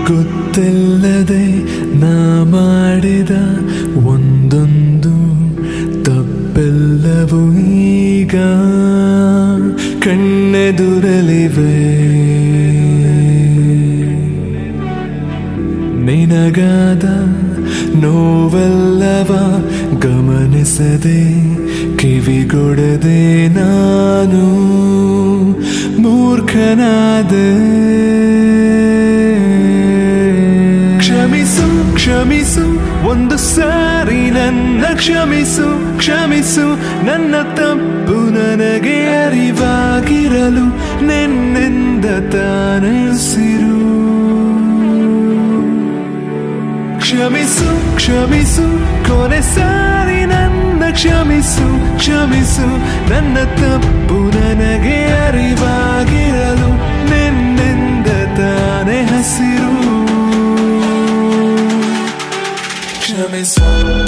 ಗೊತ್ತಿಲ್ಲದೆ ನಾ ಮಾಡಿದ ಒಂದೊಂದು ತಪ್ಪೆಲ್ಲವೂ ಈಗ ಕಣ್ಣೆದುರಲಿವೆ ನಿನಗಾದ ನೋವೆಲ್ಲವ ಗಮನಿಸದೆ ಕಿವಿಗೊಡದೆ ನಾನು ಮೂರ್ಖನಾದೆ ಕ್ಷಮಿಸು ಕ್ಷಮಿಸು ಒಂದು ಸಾರಿ ನನ್ನ ಕ್ಷಮಿಸು ಕ್ಷಮಿಸು ನನ್ನ ತಪ್ಪು ನನಗೆ ಅರಿವಾಗಿರಲು ನಿನ್ನಿಂದ ತಾನಿಸಿರು ಕ್ಷಮಿಸು ಕ್ಷಮಿಸು ಕೊನೆ ಸಾರಿ ನನ್ನ ಕ್ಷಮಿಸು ಕ್ಷಮಿಸು ನನ್ನ ತಪ್ಪು ನನಗೆ ಅರಿವಾಗಿರಲು ನಿನ್ನಿಂದ ತಾನೇ ಹಸಿರು ಕ್ಷಮಿಸು